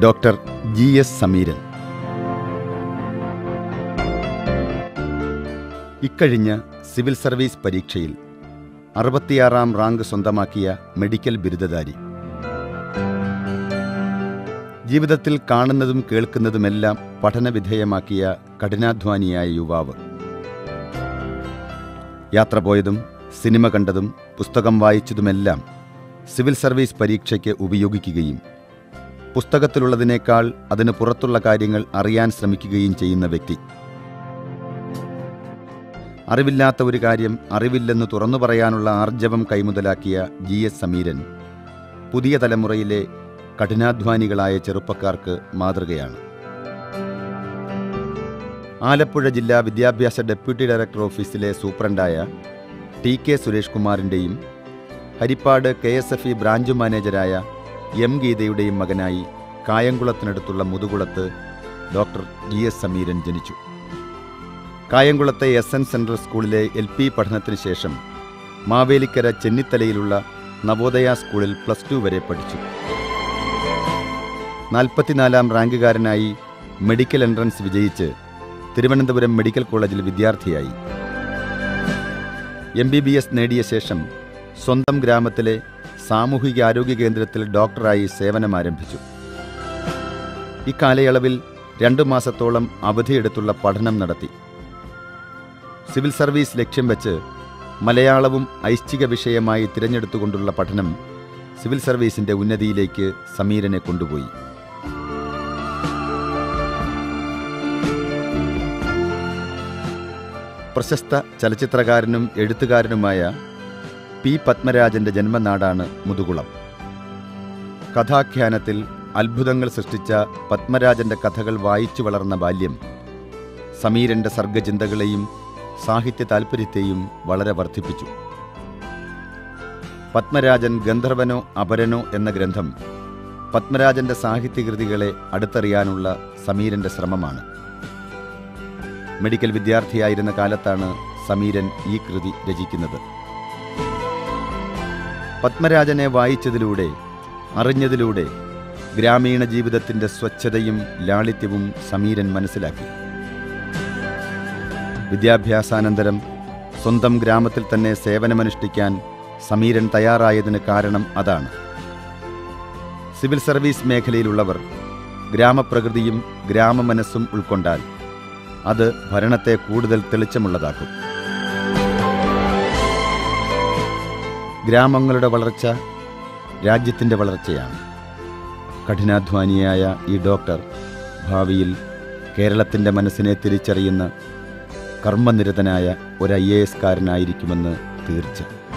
Doctor G S സമീരൻ ഇക്കഴിഞ്ഞ civil service പരീക്ഷയിൽ അറുപത്തിയാറാം rank സ്വന്തമാക്കിയ മെഡിക്കൽ ബിരുദധാരി ജീവിതത്തിൽ കാണുന്നതും കേൾക്കുന്നതുമെല്ലാം പഠനവിധേയമാക്കിയ കഠിനാധ്വാനിയായ യുവാവ് യാത്ര പോയതും സിനിമ കണ്ടതും പുസ്തകം വായിച്ചതുമെല്ലാം സിവിൽ സർവീസ് പരീക്ഷയ്ക്ക് ഉപയോഗിക്കുകയും പുസ്തകത്തിലുള്ളതിനേക്കാൾ അതിന് പുറത്തുള്ള കാര്യങ്ങൾ അറിയാൻ ശ്രമിക്കുകയും ചെയ്യുന്ന വ്യക്തി അറിവില്ലാത്ത ഒരു കാര്യം അറിവില്ലെന്ന് തുറന്നു പറയാനുള്ള ആർജവം കൈമുതലാക്കിയ ജി എസ് സമീരൻ പുതിയ തലമുറയിലെ കഠിനാധ്വാനികളായ ചെറുപ്പക്കാർക്ക് മാതൃകയാണ് ആലപ്പുഴ ജില്ലാ വിദ്യാഭ്യാസ ഡെപ്യൂട്ടി ഡയറക്ടർ ഓഫീസിലെ സൂപ്രണ്ടായ ടി കെ സുരേഷ് കുമാറിൻ്റെയും Haripad K S F E branch മാനേജരായ എം ഗീതയുടെയും മകനായി കായംകുളത്തിനടുത്തുള്ള മുതുകുളത്ത് ഡോക്ടർ ജി എസ് സമീരൻ ജനിച്ചു കായംകുളത്തെ എസ് എൻ സെൻട്രൽ സ്കൂളിലെ എൽ പി പഠനത്തിന് ശേഷം മാവേലിക്കര ചെന്നിത്തലയിലുള്ള നവോദയ സ്കൂളിൽ പ്ലസ് ടു വരെ പഠിച്ചു നാൽപ്പത്തിനാലാം റാങ്കുകാരനായി മെഡിക്കൽ എൻട്രൻസ് വിജയിച്ച് തിരുവനന്തപുരം മെഡിക്കൽ കോളേജിൽ വിദ്യാർത്ഥിയായി എം ബി ബി എസ് നേടിയ ശേഷം സ്വന്തം ഗ്രാമത്തിലെ സാമൂഹികാരോഗ്യ കേന്ദ്രത്തിൽ ഡോക്ടറായി സേവനമാരംഭിച്ചു ഇക്കാലയളവിൽ രണ്ടു മാസത്തോളം അവധിയെടുത്തുള്ള പഠനം നടത്തി സിവിൽ സർവീസ് ലക്ഷ്യം വെച്ച് മലയാളവും ഐച്ഛിക വിഷയമായി തിരഞ്ഞെടുത്തുകൊണ്ടുള്ള പഠനം സിവിൽ സർവീസിന്റെ ഉന്നതിയിലേക്ക് സമീരനെ കൊണ്ടുപോയി പ്രശസ്ത ചലച്ചിത്രകാരനും എഴുത്തുകാരനുമായ പി പത്മരാജന്റെ ജന്മനാടാണ് മുതുകുളം കഥാഖ്യാനത്തിൽ അത്ഭുതങ്ങൾ സൃഷ്ടിച്ച പത്മരാജന്റെ കഥകൾ വായിച്ചു വളർന്ന ബാല്യം സമീരന്റെ സർഗചിന്തകളെയും സാഹിത്യ താൽപ്പര്യത്തെയും വളരെ വർദ്ധിപ്പിച്ചു പത്മരാജൻ ഗന്ധർവനോ അപരനോ എന്ന ഗ്രന്ഥം പത്മരാജന്റെ സാഹിത്യകൃതികളെ അടുത്തറിയാനുള്ള സമീരന്റെ ശ്രമമാണ് മെഡിക്കൽ വിദ്യാർത്ഥിയായിരുന്ന കാലത്താണ് സമീരൻ ഈ കൃതി രചിക്കുന്നത് പത്മരാജനെ വായിച്ചതിലൂടെ അറിഞ്ഞതിലൂടെ ഗ്രാമീണ ജീവിതത്തിന്റെ സ്വച്ഛതയും ലാളിത്യവും സമീരൻ മനസ്സിലാക്കി വിദ്യാഭ്യാസാനന്തരം സ്വന്തം ഗ്രാമത്തിൽ തന്നെ സേവനമനുഷ്ഠിക്കാൻ സമീരൻ തയ്യാറായതിന് കാരണം അതാണ് സിവിൽ സർവീസ് മേഖലയിലുള്ളവർ ഗ്രാമപ്രകൃതിയും ഗ്രാമമനസ്സും ഉൾക്കൊണ്ടാൽ അത് ഭരണത്തെ കൂടുതൽ തെളിച്ചമുള്ളതാക്കും ഗ്രാമങ്ങളുടെ വളർച്ച രാജ്യത്തിൻ്റെ വളർച്ചയാണ് കഠിനാധ്വാനിയായ ഈ ഡോക്ടർ ഭാവിയിൽ കേരളത്തിൻ്റെ മനസ്സിനെ തിരിച്ചറിയുന്ന കർമ്മനിരതനായ ഒരു ഐ എ എസ്കാരനായിരിക്കുമെന്ന് തീർച്ച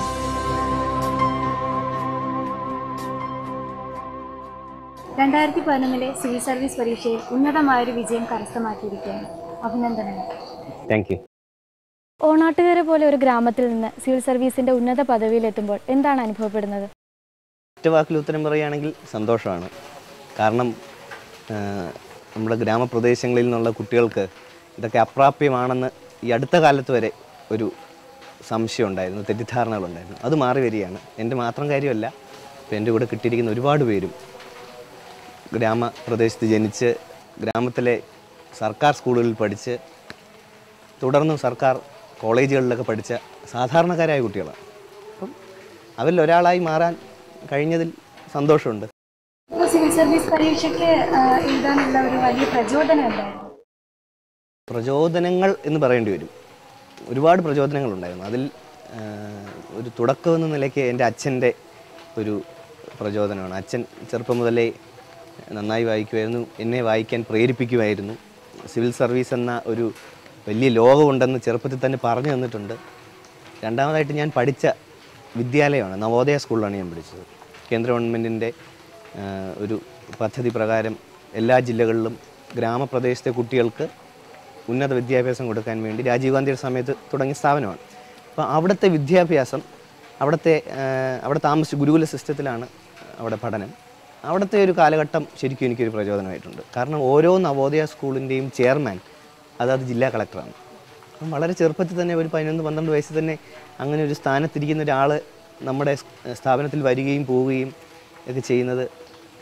രണ്ടായിരത്തി പതിനൊന്നിലെ സിവിൽ സർവീസ് പരീക്ഷയിൽ ഉന്നതമായൊരു വിജയം കരസ്ഥമാക്കിയിരിക്കുകയാണ് അഭിനന്ദനങ്ങൾ താങ്ക് യു ഓണാട്ടുകര പോലെ ഒരു ഗ്രാമത്തിൽ നിന്ന് സിവിൽ സർവീസിന്റെ ഉന്നത പദവിയിലെത്തുമ്പോൾ എന്താണ് അനുഭവപ്പെടുന്നത് ഒറ്റ വാക്കിൽ ഉത്തരം പറയുകയാണെങ്കിൽ സന്തോഷമാണ് കാരണം ആ, നമ്മുടെ ഗ്രാമപ്രദേശങ്ങളിൽ നിന്നുള്ള കുട്ടികൾക്ക് ഇതൊക്കെ അപ്രാപ്യമാണെന്ന് ഈ അടുത്ത കാലത്ത് വരെ ഒരു സംശയം ഉണ്ടായിരുന്നു തെറ്റിദ്ധാരണകളുണ്ടായിരുന്നു അത് മാറി വരികയാണ് എൻ്റെ മാത്രം കാര്യമല്ല ഇപ്പം എൻ്റെ കൂടെ കിട്ടിയിരിക്കുന്ന ഒരുപാട് പേരും ഗ്രാമപ്രദേശത്ത് ജനിച്ച് ഗ്രാമത്തിലെ സർക്കാർ സ്കൂളുകളിൽ പഠിച്ച് തുടർന്നും സർക്കാർ കോളേജുകളിലൊക്കെ പഠിച്ച സാധാരണക്കാരായ കുട്ടികളാണ് അപ്പം അവരിൽ ഒരാളായി മാറാൻ കഴിഞ്ഞതിൽ സന്തോഷമുണ്ട് സിവിൽ സർവീസ് പരീക്ഷയ്ക്ക് എഴുതാനുള്ള ഒരു വലിയ പ്രചോദനം എന്തായിരുന്നു പ്രചോദനങ്ങൾ എന്ന് പറയേണ്ടി വരും ഒരുപാട് പ്രചോദനങ്ങളുണ്ടായിരുന്നു അതിൽ ആ, ഒരു തുടക്കം എന്ന നിലയ്ക്ക് എൻ്റെ അച്ഛൻ്റെ ഒരു പ്രചോദനമാണ് അച്ഛൻ ചെറുപ്പം മുതലേ നന്നായി വായിക്കുമായിരുന്നു എന്നെ വായിക്കാൻ പ്രേരിപ്പിക്കുമായിരുന്നു സിവിൽ സർവീസ് എന്ന ഒരു വലിയ ലോകമുണ്ടെന്ന് ചെറുപ്പത്തിൽ തന്നെ പറഞ്ഞു തന്നിട്ടുണ്ട് രണ്ടാമതായിട്ട് ഞാൻ പഠിച്ച വിദ്യാലയമാണ് നവോദയ സ്കൂളിലാണ് ഞാൻ പഠിച്ചത് കേന്ദ്ര ഗവൺമെൻറ്റിൻ്റെ ഒരു പദ്ധതി പ്രകാരം എല്ലാ ജില്ലകളിലും ഗ്രാമപ്രദേശത്തെ കുട്ടികൾക്ക് ഉന്നത വിദ്യാഭ്യാസം കൊടുക്കാൻ വേണ്ടി രാജീവ് ഗാന്ധിയുടെ സമയത്ത് തുടങ്ങിയ സ്ഥാപനമാണ് അപ്പോൾ അവിടുത്തെ വിദ്യാഭ്യാസം അവിടുത്തെ ആ, അവിടെ താമസിച്ച് ഗുരുകുല സിസ്റ്റത്തിലാണ് അവിടെ പഠനം അവിടുത്തെ ഒരു കാലഘട്ടം ശരിക്കും എനിക്കൊരു പ്രചോദനമായിട്ടുണ്ട് കാരണം ഓരോ നവോദയ സ്കൂളിൻ്റെയും ചെയർമാൻ അതാത് ജില്ലാ കളക്ടറാണ് അപ്പം വളരെ ചെറുപ്പത്തിൽ തന്നെ ഒരു പതിനൊന്ന് പന്ത്രണ്ട് വയസ്സിൽ തന്നെ അങ്ങനെ ഒരു സ്ഥാനത്തിരിക്കുന്ന ഒരാൾ നമ്മുടെ സ്- സ്ഥാപനത്തിൽ വരികയും പോവുകയും ഒക്കെ ചെയ്യുന്നത്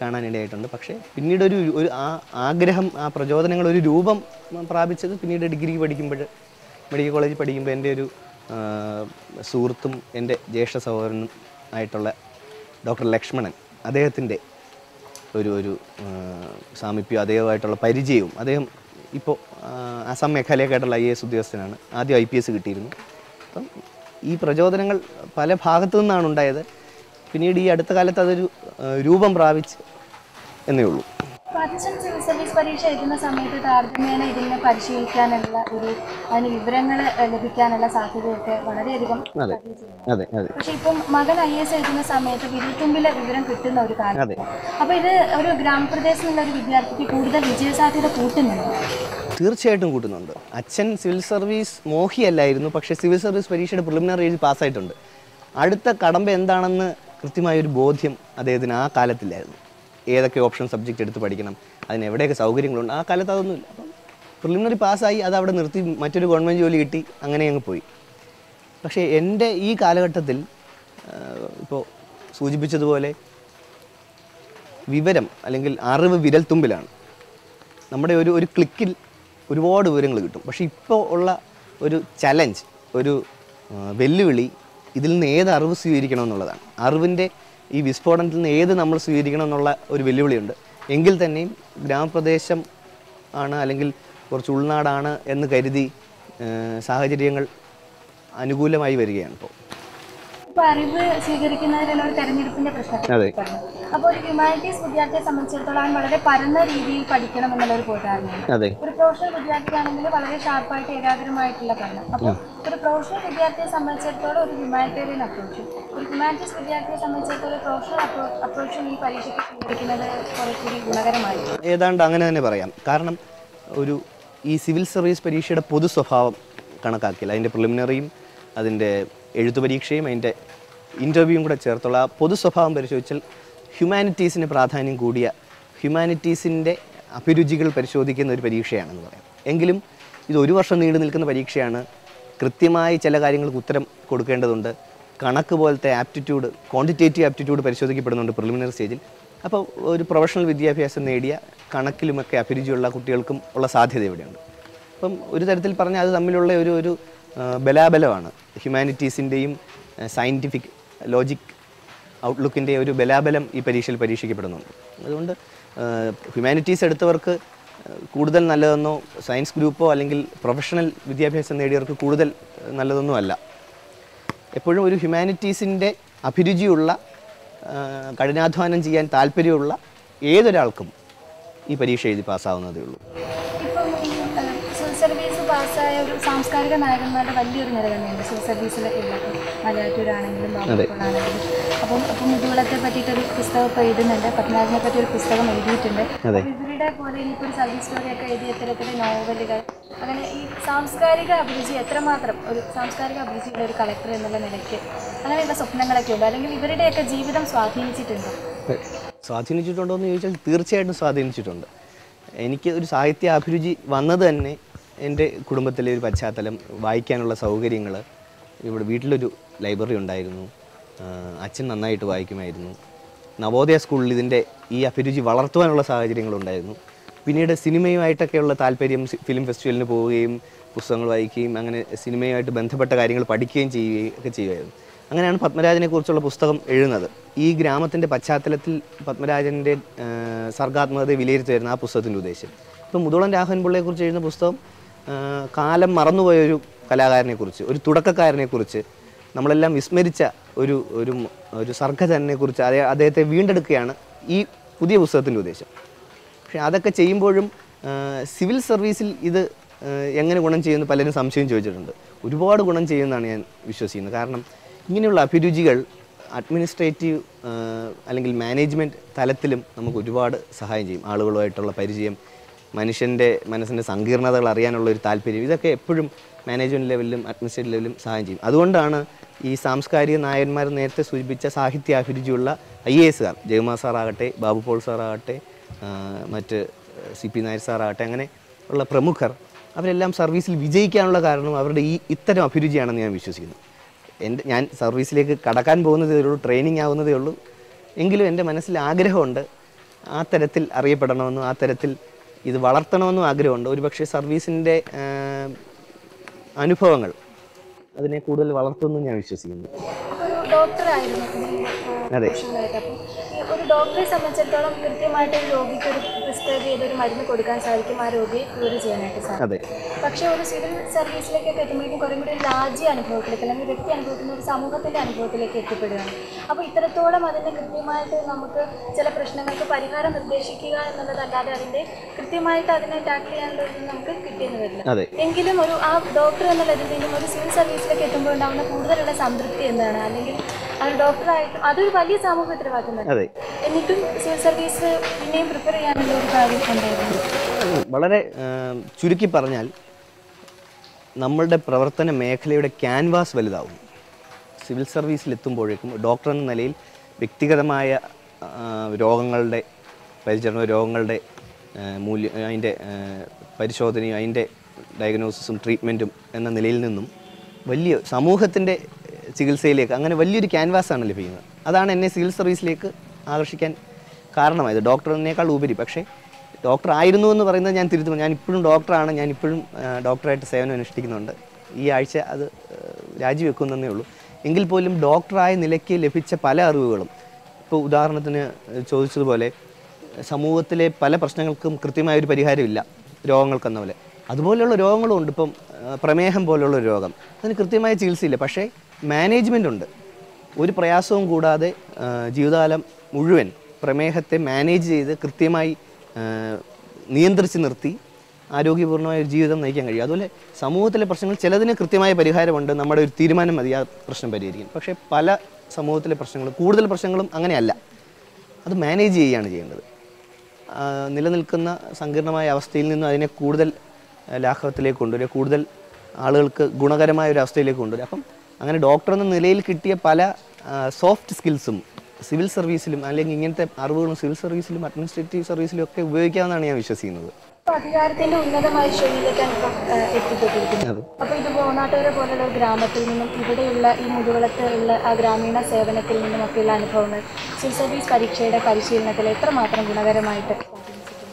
കാണാനിടയായിട്ടുണ്ട് പക്ഷേ പിന്നീട് ഒരു ഒരു ആ ആഗ്രഹം ആ പ്രചോദനങ്ങൾ ഒരു രൂപം പ്രാപിച്ചത് പിന്നീട് ഡിഗ്രി പഠിക്കുമ്പോൾ മെഡിക്കൽ കോളേജിൽ പഠിക്കുമ്പോൾ എൻ്റെ ഒരു ആ, സുഹൃത്തും എൻ്റെ ജ്യേഷ്ഠ സഹോദരനും ആയിട്ടുള്ള ഡോക്ടർ ലക്ഷ്മണൻ അദ്ദേഹത്തിൻ്റെ ഒരു ഒരു ആ, സാമീപ്യം അദ്ദേഹമായിട്ടുള്ള പരിചയവും അദ്ദേഹം ഇപ്പോൾ അസം മേഘാലയക്കായിട്ടുള്ള ഐ എ എസ് ഉദ്യോഗസ്ഥനാണ് ആദ്യം ഐ പി എസ് കിട്ടിയിരുന്നു അപ്പം ഈ പ്രചോദനങ്ങൾ പല ഭാഗത്തു നിന്നാണ് ഉണ്ടായത് പിന്നീട് ഈ അടുത്ത കാലത്ത് അതൊരു ആ, രൂപം പ്രാപിച്ച് എന്നേ ഉള്ളൂ അപ്പോൾ അച്ഛൻ സിവിൽ സർവീസ് പരീക്ഷ എഴുതുന്ന സമയത്ത് താരതമ്യേന ഇതിനെ പരിശീലിക്കാനുള്ള ഒരു അതിന് വിവരങ്ങൾ ലഭിക്കാനുള്ള സാധ്യതയൊക്കെ വളരെയധികം അതെ അതെ അതെ പക്ഷെ ഇപ്പം മകൻ ഐ എസ് എഴുതുന്ന സമയത്ത് വിരൽത്തുമ്പിലെ വിവരം കിട്ടുന്ന ഒരു കാര്യം അതെ അപ്പോൾ ഇത് ഒരു ഗ്രാമപ്രദേശത്തുള്ള ഒരു വിദ്യാർത്ഥിക്ക് കൂടുതൽ വിജയസാധ്യത കൂട്ടുന്നുണ്ട് തീർച്ചയായിട്ടും കൂട്ടുന്നുണ്ട് അച്ഛൻ സിവിൽ സർവീസ് മോഹിയല്ലായിരുന്നു പക്ഷേ സിവിൽ സർവീസ് പരീക്ഷയുടെ പ്രിലിമിനറി എഴുതി പാസ്സായിട്ടുണ്ട് അടുത്ത കടമ്പ എന്താണെന്ന് കൃത്യമായ ഒരു ബോധ്യം അദ്ദേഹത്തിന് ആ കാലത്തില്ലായിരുന്നു ഏതൊക്കെ ഓപ്ഷൻ സബ്ജക്റ്റ് എടുത്ത് പഠിക്കണം അതിന് എവിടെയൊക്കെ സൗകര്യങ്ങളുണ്ട് ആ കാലത്ത് അതൊന്നുമില്ല അപ്പം പ്രിലിമിനറി പാസ്സായി അത് അവിടെ നിർത്തി മറ്റൊരു ഗവൺമെൻറ് ജോലി കിട്ടി അങ്ങനെ അങ്ങ് പോയി പക്ഷേ എൻ്റെ ഈ കാലഘട്ടത്തിൽ ഇപ്പോൾ സൂചിപ്പിച്ചതുപോലെ വിവരം അല്ലെങ്കിൽ അറിവ് വിരൽത്തുമ്പിലാണ് നമ്മുടെ ഒരു ഒരു ക്ലിക്കിൽ ഒരുപാട് വിവരങ്ങൾ കിട്ടും പക്ഷേ ഇപ്പോൾ ഉള്ള ഒരു ചലഞ്ച് ഒരു ആ, വെല്ലുവിളി ഇതിൽ നിന്ന് ഏത് അറിവ് സ്വീകരിക്കണം എന്നുള്ളതാണ് അറിവിൻ്റെ ഈ വിസ്ഫോടനത്തിൽ നിന്ന് ഏത് നമ്മൾ സ്വീകരിക്കണം എന്നുള്ള ഒരു വെല്ലുവിളിയുണ്ട് എങ്കിൽ തന്നെയും ഗ്രാമപ്രദേശം ആണ് അല്ലെങ്കിൽ കുറച്ച് ഉൾനാടാണ് എന്ന് കരുതി ആ, സാഹചര്യങ്ങൾ അനുകൂലമായി വരികയാണ് ഇപ്പോൾ ഇപ്പൊ അറിവ് സ്വീകരിക്കുന്നതിലുള്ള ഒരു തെരഞ്ഞെടുപ്പിന്റെ പ്രശ്നം അതെ അപ്പോൾ ഒരു ഹ്യൂമാനിറ്റീസ് വിദ്യാർത്ഥിയെ സംബന്ധിച്ചിടത്തോളം അവൻ വളരെ പരന്ന രീതിയിൽ പഠിക്കണം എന്നുള്ള ഒരു ബോധാരണയാണ് അതെ ഒരു പ്രൊഫഷണൽ വിദ്യാർത്ഥിയാണെങ്കിൽ വളരെ ഷാർപ്പായിട്ട് ഏകാഗ്രമായിട്ടുള്ള പഠനം അപ്പോൾ ഒരു പ്രൊഫഷണൽ വിദ്യാർത്ഥിയെ സംബന്ധിച്ചിടത്തോളം ഒരു ഹ്യൂമാനിറ്റേറിയൻ അപ്രോച്ചും ഒരു ഹ്യൂമാനിറ്റീസ് വിദ്യാർത്ഥിയെ സംബന്ധിച്ചിടത്തോളം ഒരു പ്രൊഫഷണൽ അപ്രോ അപ്രോച്ചും ഈ പരീക്ഷയ്ക്ക് സ്വീകരിക്കുന്നത് കുറെ കൂടി ഗുണകരമായിരിക്കും ഏതാണ്ട് അങ്ങനെ തന്നെ പറയാം കാരണം ഒരു ഈ സിവിൽ സർവീസ് പരീക്ഷയുടെ പൊതു സ്വഭാവം കണക്കാക്കില്ല അതിൻ്റെ പ്രിലിമിനറിയും അതിൻ്റെ എഴുത്തു പരീക്ഷയും അതിൻ്റെ ഇൻ്റർവ്യൂവും കൂടെ ചേർത്തുള്ള ആ പൊതു സ്വഭാവം പരിശോധിച്ചാൽ ഹ്യൂമാനിറ്റീസിന് പ്രാധാന്യം കൂടിയ ഹ്യൂമാനിറ്റീസിൻ്റെ അഭിരുചികൾ പരിശോധിക്കുന്ന ഒരു പരീക്ഷയാണെന്ന് പറയാം എങ്കിലും ഇത് ഒരു വർഷം നീണ്ടു നിൽക്കുന്ന പരീക്ഷയാണ് കൃത്യമായി ചില കാര്യങ്ങൾക്ക് ഉത്തരം കൊടുക്കേണ്ടതുണ്ട് കണക്ക് പോലത്തെ ആപ്റ്റിറ്റ്യൂഡ് ക്വാണ്ടിറ്റേറ്റീവ് ആപ്റ്റിറ്റ്യൂഡ് പരിശോധിക്കപ്പെടുന്നുണ്ട് പ്രിലിമിനറി സ്റ്റേജിൽ അപ്പോൾ ഒരു പ്രൊഫഷണൽ വിദ്യാഭ്യാസം നേടിയ കണക്കിലുമൊക്കെ അഭിരുചിയുള്ള കുട്ടികൾക്കും ഉള്ള സാധ്യത ഇവിടെയുണ്ട് അപ്പം ഒരു തരത്തിൽ പറഞ്ഞാൽ അത് തമ്മിലുള്ള ഒരു ഒരു ആ, ബലാബലമാണ് ഹ്യൂമാനിറ്റീസിൻ്റെയും സയൻറ്റിഫിക് ലോജിക് ഔട്ട്ലുക്കിൻ്റെ ഒരു ബലാബലം ഈ പരീക്ഷയിൽ പരീക്ഷിക്കപ്പെടുന്നുണ്ട് അതുകൊണ്ട് ഹ്യൂമാനിറ്റീസ് എടുത്തവർക്ക് ആ, കൂടുതൽ നല്ലതെന്നോ സയൻസ് ഗ്രൂപ്പോ അല്ലെങ്കിൽ പ്രൊഫഷണൽ വിദ്യാഭ്യാസം നേടിയവർക്ക് കൂടുതൽ ആ, നല്ലതൊന്നും അല്ല എപ്പോഴും ഒരു ഹ്യൂമാനിറ്റീസിൻ്റെ അഭിരുചിയുള്ള ആ, കഠിനാധ്വാനം ചെയ്യാൻ താല്പര്യമുള്ള ഏതൊരാൾക്കും ഈ പരീക്ഷ എഴുതി പാസ്സാവുന്നതേ ഉള്ളൂ ഇപ്പം ഈ ഏഹ്, സിവിൽ സർവീസ് പാസ്സായ ഒരു സാംസ്കാരിക നായകന്മാരുടെ വലിയൊരു നിര തന്നെയുണ്ട് സിവിൽ സർവീസിൽ ഉള്ളത് മലയാറ്റൂരാണെങ്കിലും ബാബുക്കോളാണെങ്കിലും അപ്പം അപ്പം മുതുകുളത്തെ പറ്റിയിട്ടൊരു പുസ്തകം ഇപ്പോൾ എഴുതുന്നുണ്ട് പത്മനാഭനെ പറ്റി ഒരു പുസ്തകം എഴുതിയിട്ടുണ്ട് അതെ. അപ്പം ഇവരുടെ പോലെ ഇനിയിപ്പോൾ ഒരു സർവീസ് സ്റ്റോറിയൊക്കെ എഴുതിയ ഇത്തരത്തിലെ നോവലുകൾ അങ്ങനെ ഈ സാംസ്കാരിക അഭിരുചി എത്രമാത്രം ഒരു സാംസ്കാരിക അഭിരുചിയുള്ള ഒരു കളക്ടർ എന്നുള്ള നിലയ്ക്ക് അങ്ങനെയുള്ള സ്വപ്നങ്ങളൊക്കെ ഉണ്ട് അല്ലെങ്കിൽ ഇവരുടെയൊക്കെ ജീവിതം സ്വാധീനിച്ചിട്ടുണ്ടോ സ്വാധീനിച്ചിട്ടുണ്ടോ എന്ന് ചോദിച്ചാൽ തീർച്ചയായിട്ടും സ്വാധീനിച്ചിട്ടുണ്ട് എനിക്ക് ഒരു സാഹിത്യ അഭിരുചി വന്നത് തന്നെ എൻ്റെ കുടുംബത്തിലെ ഒരു പശ്ചാത്തലം വായിക്കാനുള്ള സൗകര്യങ്ങൾ ഇവിടെ വീട്ടിലൊരു ലൈബ്രറി ഉണ്ടായിരുന്നു ആ, അച്ഛൻ നന്നായിട്ട് വായിക്കുമായിരുന്നു നവോദയ സ്കൂളിൽ ഇതിൻ്റെ ഈ അഭിരുചി വളർത്തുവാനുള്ള സാഹചര്യങ്ങളുണ്ടായിരുന്നു പിന്നീട് സിനിമയുമായിട്ടൊക്കെയുള്ള താല്പര്യം സി- ഫിലിം ഫെസ്റ്റിവലിന് പോവുകയും പുസ്തകങ്ങൾ വായിക്കുകയും അങ്ങനെ സിനിമയുമായിട്ട് ബന്ധപ്പെട്ട കാര്യങ്ങൾ പഠിക്കുകയും ചെയ്യുകയും ഒക്കെ ചെയ്യുമായിരുന്നു അങ്ങനെയാണ് പത്മരാജനെ കുറിച്ചുള്ള പുസ്തകം എഴുതുന്നത് ഈ ഗ്രാമത്തിൻ്റെ പശ്ചാത്തലത്തിൽ പത്മരാജൻ്റെ ആ, സർഗാത്മകതയെ വിലയിരുത്തുമായിരുന്നു ആ പുസ്തകത്തിൻ്റെ ഉദ്ദേശം ഇപ്പം മുതോളം രാഘവൻപിള്ളയെക്കുറിച്ച് എഴുതുന്ന പുസ്തകം ആ, കാലം മറന്നുപോയ ഒരു കലാകാരനെക്കുറിച്ച് ഒരു തുടക്കക്കാരനെക്കുറിച്ച് നമ്മളെല്ലാം വിസ്മരിച്ച ഒരു ഒരു മ- ഒരു സർഗജനെക്കുറിച്ച് അതേ അദ്ദേഹത്തെ വീണ്ടെടുക്കുകയാണ് ഈ പുതിയ പുസ്തകത്തിൻ്റെ ഉദ്ദേശം പക്ഷേ അതൊക്കെ ചെയ്യുമ്പോഴും ആ, സിവിൽ സർവീസിൽ ഇത് ആ, എങ്ങനെ ഗുണം ചെയ്യുമെന്ന് പലരും സംശയം ചോദിച്ചിട്ടുണ്ട് ഒരുപാട് ഗുണം ചെയ്യുമെന്നാണ് ഞാൻ വിശ്വസിക്കുന്നത് കാരണം ഇങ്ങനെയുള്ള അഭിരുചികൾ അഡ്മിനിസ്ട്രേറ്റീവ് ആ, അല്ലെങ്കിൽ മാനേജ്മെൻറ്റ് തലത്തിലും നമുക്ക് ഒരുപാട് സഹായം ചെയ്യും ആളുകളുമായിട്ടുള്ള പരിചയം മനുഷ്യൻ്റെ മനസ്സിൻ്റെ സങ്കീർണതകൾ അറിയാനുള്ള ഒരു താല്പര്യം ഇതൊക്കെ എപ്പോഴും മാനേജ്മെൻറ്റ് ലെവലിലും അഡ്മിനിസ്ട്രേറ്റീവ് ലെവലിലും സഹായം ചെയ്യും അതുകൊണ്ടാണ് ഈ സാംസ്കാരിക നായന്മാർ നേരത്തെ സൂചിപ്പിച്ച സാഹിത്യ അഭിരുചിയുള്ള ഐ എ എസുകാർ ജയകുമാർ സാറാകട്ടെ ബാബു പോൾ സാറാകട്ടെ ആ, മറ്റ് സി പി നായർ സാറാകട്ടെ അങ്ങനെ ഉള്ള പ്രമുഖർ അവരെല്ലാം സർവീസിൽ വിജയിക്കാനുള്ള കാരണം അവരുടെ ഈ ഇത്തരം അഭിരുചിയാണെന്ന് ഞാൻ വിശ്വസിക്കുന്നു എൻ്റെ ഞാൻ സർവീസിലേക്ക് കടക്കാൻ പോകുന്നതേ ഉള്ളൂ ട്രെയിനിങ് ആവുന്നതേ ഉള്ളൂ എങ്കിലും എൻ്റെ മനസ്സിൽ ആഗ്രഹമുണ്ട് ആ തരത്തിൽ അറിയപ്പെടണമെന്നും ആ തരത്തിൽ ഇത് വളർത്തണമെന്നും ആഗ്രഹമുണ്ട് ഒരുപക്ഷെ സർവീസിൻ്റെ അനുഭവങ്ങൾ അതിനെ കൂടുതൽ വളർത്തുമെന്നും ഞാൻ വിശ്വസിക്കുന്നു ഒരു ഡോക്ടറായിരുന്നു ഈ, ആ, അതെ. പ്രൊഫഷണലായിട്ട്. അപ്പം ഈ ഒരു ഡോക്ടറെ സംബന്ധിച്ചിടത്തോളം കൃത്യമായിട്ട് ഒരു രോഗിക്ക് ഒരു പ്രിസ്ക്രൈബ് ചെയ്ത ഒരു മരുന്ന് കൊടുക്കാൻ സാധിക്കും ആ രോഗിയെ ക്യൂർ ചെയ്യാനായിട്ട് സാധിക്കും അതെ പക്ഷേ ഒരു സിവിൽ സർവീസിലേക്കൊക്കെ എത്തുമ്പോഴേക്കും കുറേ കൂടി ഒരു രാജ്യ അനുഭവത്തിലേക്ക് അല്ലെങ്കിൽ വ്യക്തി അനുഭവത്തിന് ഒരു സമൂഹത്തിൻ്റെ അനുഭവത്തിലേക്ക് എത്തിപ്പെടുകയാണ് അപ്പോൾ ഇത്രത്തോളം അതിൻ്റെ കൃത്യമായിട്ട് നമുക്ക് ചില പ്രശ്നങ്ങൾക്ക് പരിഹാരം നിർദ്ദേശിക്കുക എന്നുള്ളതല്ലാതെ അതിൻ്റെ കൃത്യമായിട്ട് അതിനെ ടാക്കിൾ ചെയ്യാനുള്ള ഒരു ഇത് നമുക്ക് കിട്ടിയെന്ന് വരില്ല അതെ എങ്കിലും ഒരു ആ ഡോക്ടർ എന്നുള്ളതിൽ നിന്നും ഒരു സിവിൽ സർവീസിലേക്ക് എത്തുമ്പോൾ ഉണ്ടാകുന്ന കൂടുതലുള്ള സംതൃപ്തി എന്താണ് അല്ലെങ്കിൽ ആ ഒരു ഡോക്ടറായിട്ട് അതൊരു വലിയ സാമൂഹ്യ ഉത്തരവാദിത്തം തന്നെ അതെ എന്നിട്ടും സിവിൽ സർവീസ് പിന്നെയും പ്രിപ്പയർ ചെയ്യാനുള്ള ഒരു കാര്യം ഉണ്ടായിരുന്നു വളരെ ആ, ചുരുക്കി പറഞ്ഞാൽ നമ്മളുടെ പ്രവർത്തന മേഖലയുടെ ക്യാൻവാസ് വലുതാവും സിവിൽ സർവീസിൽ എത്തുമ്പോഴേക്കും ഡോക്ടർ എന്ന നിലയിൽ വ്യക്തിഗതമായ ആ, രോഗങ്ങളുടെ പരിചരണവും രോഗങ്ങളുടെ ആ, മൂല്യ അതിൻ്റെ ആ, പരിശോധനയും അതിൻ്റെ ഡയഗ്നോസിസും ട്രീറ്റ്മെൻറ്റും എന്ന നിലയിൽ നിന്നും വലിയ സമൂഹത്തിൻ്റെ ചികിത്സയിലേക്ക് അങ്ങനെ വലിയൊരു ക്യാൻവാസാണ് ലഭിക്കുന്നത് അതാണ് എന്നെ സിവിൽ സർവീസിലേക്ക് ആകർഷിക്കാൻ കാരണമായത് ഡോക്ടറിനേക്കാൾ ഉപരി പക്ഷേ ഡോക്ടർ ആയിരുന്നു എന്ന് പറയുന്നത് ഞാൻ തിരുത്തും ഞാൻ ഇപ്പോഴും ഡോക്ടറാണ് ഞാൻ ഇപ്പോഴും ആ, ഡോക്ടറായിട്ട് സേവനം അനുഷ്ഠിക്കുന്നുണ്ട് ഈ ആഴ്ച അത് ആ, രാജിവെക്കുന്നതേ ഉള്ളൂ എങ്കിൽ പോലും ഡോക്ടറായ നിലയ്ക്ക് ലഭിച്ച പല അറിവുകളും ഇപ്പോൾ ഉദാഹരണത്തിന് ചോദിച്ചതുപോലെ സമൂഹത്തിലെ പല പ്രശ്നങ്ങൾക്കും കൃത്യമായൊരു പരിഹാരമില്ല രോഗങ്ങൾക്കെന്ന പോലെ അതുപോലെയുള്ള രോഗങ്ങളും ഉണ്ട് ഇപ്പം ആ, പ്രമേഹം പോലെയുള്ള ഒരു രോഗം അതിന് കൃത്യമായ ചികിത്സയില്ല പക്ഷേ മാനേജ്മെൻ്റ് ഉണ്ട് ഒരു പ്രയാസവും കൂടാതെ ആ, ജീവിതകാലം മുഴുവൻ പ്രമേഹത്തെ മാനേജ് ചെയ്ത് കൃത്യമായി ആ, നിയന്ത്രിച്ച് നിർത്തി ആരോഗ്യപൂർണ്ണമായ ഒരു ജീവിതം നയിക്കാൻ കഴിയും അതുപോലെ സമൂഹത്തിലെ പ്രശ്നങ്ങൾ ചിലതിന് കൃത്യമായ പരിഹാരമുണ്ട് നമ്മുടെ ഒരു തീരുമാനം മതി ആ പ്രശ്നം പരിഹരിക്കാൻ പക്ഷേ പല സമൂഹത്തിലെ പ്രശ്നങ്ങളും കൂടുതൽ പ്രശ്നങ്ങളും അങ്ങനെയല്ല അത് മാനേജ് ചെയ്യുകയാണ് ചെയ്യേണ്ടത് ആ, നിലനിൽക്കുന്ന സങ്കീർണമായ അവസ്ഥയിൽ നിന്ന് അതിനെ കൂടുതൽ ആ, ലാഘവത്തിലേക്ക് കൊണ്ടുവരിക കൂടുതൽ ആളുകൾക്ക് ഗുണകരമായ ഒരു അവസ്ഥയിലേക്ക് കൊണ്ടുവരിക അപ്പം അങ്ങനെ ഡോക്ടർ എന്ന നിലയിൽ കിട്ടിയ പല സോഫ്റ്റ് സ്കിൽസും സിവിൽ സർവീസിലും അല്ലെങ്കിൽ ഇങ്ങനത്തെ അറിവുകളും സിവിൽ സർവീസിലും അഡ്മിനിസ്ട്രേറ്റീവ് സർവീസിലും ഒക്കെ ഉപയോഗിക്കാമെന്നാണ് ഞാൻ വിശ്വസിക്കുന്നത് അപ്പോൾ അധികാരത്തിന്റെ ഉന്നതമായ ശ്രേണിയിലേക്കാണ് ഇപ്പോൾ എത്തിപ്പെട്ടിരിക്കുന്നത് അതെ അപ്പോൾ ഇത് ബോണാട്ടുകര പോലുള്ള ഒരു ഗ്രാമത്തിൽ നിന്നും ഇവിടെയുള്ള ഈ മുതുകുളത്ത് ഉള്ള ആ ഗ്രാമീണ സേവനത്തിൽ നിന്നുമൊക്കെയുള്ള അനുഭവങ്ങൾ സിവിൽ സർവീസ് പരീക്ഷയുടെ പരിശീലനത്തിൽ എത്രമാത്രം ഗുണകരമായിട്ട് സ്വാധീനിച്ചിട്ടുണ്ട്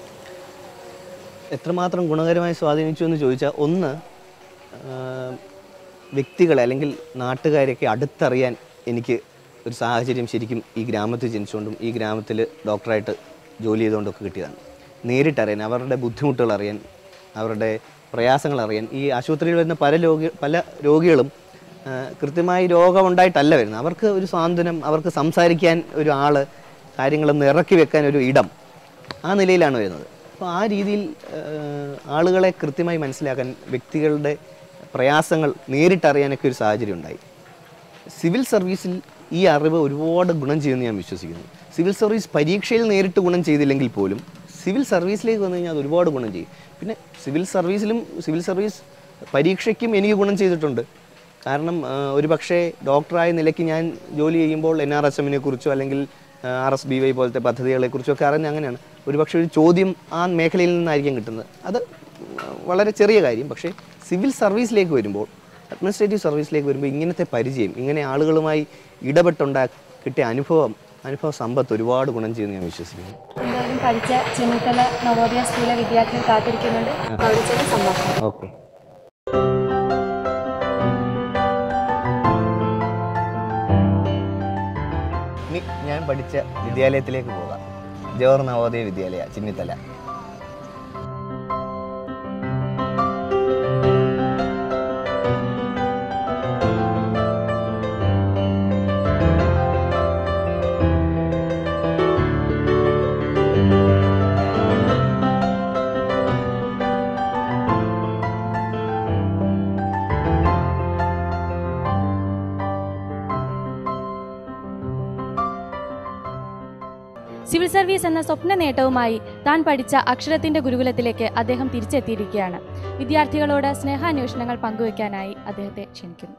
എത്രമാത്രം ഗുണകരമായി സ്വാധീനിച്ചു എന്ന് ചോദിച്ചാൽ ഒന്ന് ആ, വ്യക്തികളെ അല്ലെങ്കിൽ നാട്ടുകാരെയൊക്കെ അടുത്തറിയാൻ എനിക്ക് ഒരു സാഹചര്യം ശരിക്കും ഈ ഗ്രാമത്തിൽ ജനിച്ചുകൊണ്ടും ഈ ഗ്രാമത്തിൽ ഡോക്ടറായിട്ട് ജോലി ചെയ്തുകൊണ്ടൊക്കെ കിട്ടിയതാണ് നേരിട്ടറിയാൻ അവരുടെ ബുദ്ധിമുട്ടുകൾ അറിയാൻ അവരുടെ പ്രയാസങ്ങൾ അറിയാൻ ഈ ആശുപത്രിയിൽ വരുന്ന പല രോഗി പല രോഗികളും ആ, കൃത്യമായി രോഗമുണ്ടായിട്ടല്ല വരുന്നത് അവർക്ക് ഒരു സ്വാതന്ത്ര്യം അവർക്ക് സംസാരിക്കാൻ ഒരു ആൾ കാര്യങ്ങളൊന്ന് ഇറക്കി വെക്കാൻ ഒരു ഇടം ആ നിലയിലാണ് വരുന്നത് അപ്പോൾ ആ രീതിയിൽ ഏഹ്, ആളുകളെ കൃത്യമായി മനസ്സിലാക്കാൻ വ്യക്തികളുടെ പ്രയാസങ്ങൾ നേരിട്ടറിയാനൊക്കെ ഒരു സാഹചര്യം ഉണ്ടായി സിവിൽ സർവീസിൽ ഈ അറിവ് ഒരുപാട് ഗുണം ചെയ്യുമെന്ന് ഞാൻ വിശ്വസിക്കുന്നു സിവിൽ സർവീസ് പരീക്ഷയിൽ നേരിട്ട് ഗുണം ചെയ്തില്ലെങ്കിൽ പോലും സിവിൽ സർവീസിലേക്ക് വന്നു കഴിഞ്ഞാൽ അത് ഒരുപാട് ഗുണം ചെയ്യും പിന്നെ സിവിൽ സർവീസിലും സിവിൽ സർവീസ് പരീക്ഷയ്ക്കും എനിക്ക് ഗുണം ചെയ്തിട്ടുണ്ട് കാരണം ആ, ഒരു പക്ഷേ ഡോക്ടറായ നിലയ്ക്ക് ഞാൻ ജോലി ചെയ്യുമ്പോൾ എൻ ആർ എസ് എമ്മിനെ കുറിച്ചോ അല്ലെങ്കിൽ ആർ എസ് ബി വൈ പോലത്തെ പദ്ധതികളെക്കുറിച്ചോ ഒക്കെ അറിഞ്ഞ അങ്ങനെയാണ് ഒരു പക്ഷേ ഒരു ചോദ്യം ആ മേഖലയിൽ നിന്നായിരിക്കും കിട്ടുന്നത് അത് വളരെ ചെറിയ കാര്യം പക്ഷേ സിവിൽ സർവീസിലേക്ക് വരുമ്പോൾ അഡ്മിനിസ്ട്രേറ്റീവ് സർവീസിലേക്ക് വരുമ്പോൾ ഇങ്ങനത്തെ പരിചയം ഇങ്ങനെ ആളുകളുമായി ഇടപെട്ടുണ്ടാ കിട്ടിയ അനുഭവം അനുഭവ സമ്പത്ത് ഒരുപാട് ഗുണം ചെയ്യുമെന്ന് ഞാൻ വിശ്വസിക്കുന്നു എന്തായാലും പഠിച്ച ചെന്നിത്തല നവോദയ സ്കൂളിലെ വിദ്യാർത്ഥികൾ കാത്തിരിക്കുന്നുണ്ട് അവിടെ ചെന്ന് സംഭാഷണം ഓക്കെ ഇനി ഞാൻ പഠിച്ച വിദ്യാലയത്തിലേക്ക് പോകാം ജവഹർ നവോദയ വിദ്യാലയ ചിന്നിത്തല സിവിൽ സർവീസ് എന്ന സ്വപ്ന നേട്ടവുമായി താൻ പഠിച്ച അക്ഷരത്തിന്റെ ഗുരുകുലത്തിലേക്ക് അദ്ദേഹം തിരിച്ചെത്തിയിരിക്കുകയാണ് വിദ്യാർത്ഥികളോട് സ്നേഹാന്വേഷണങ്ങൾ പങ്കുവയ്ക്കാനായി അദ്ദേഹത്തെ ക്ഷണിക്കുന്നു